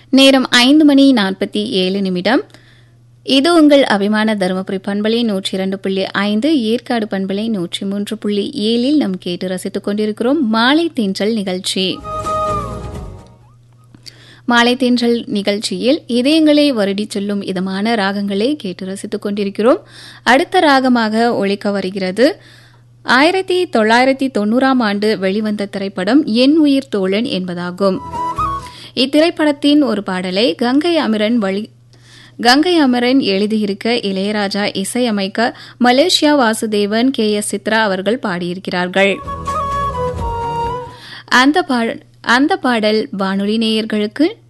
நேரம் ஐந்து மணி நாற்பத்தி ஏழு நிமிடம் இது உங்கள் அபிமான தருமபுரி பண்பலை நூற்றி இரண்டு புள்ளி ஐந்து ஏற்காடு பண்பலை நூற்றி மூன்று புள்ளி ஏழில் நாம் கேட்டு ரசித்துக் கொண்டிருக்கிறோம் மாலை தென்றல் நிகழ்ச்சி மாலை தென்றல் நிகழ்ச்சியில் இதயங்களை வருடி சொல்லும் இதமான ராகங்களை கேட்டு ரசித்துக் கொண்டிருக்கிறோம் அடுத்த ராகமாக ஒழிக்க வருகிறது ஆயிரத்தி தொள்ளாயிரத்தி தொண்ணூறாம் ஆண்டு வெளிவந்த திரைப்படம் என் உயிர் தோழன் என்பதாகும் இத்திரைப்படத்தின் ஒரு பாடலை கங்கை அமரன் வழி கங்கை அமரன் எழுதியிருக்க இளையராஜா இசையமைக்க மலேசியா வாசுதேவன் கே எஸ் சித்ரா அவர்கள் பாடியிருக்கிறார்கள் அந்த பா அந்த பாடல் வானொலி நேயர்களுக்கு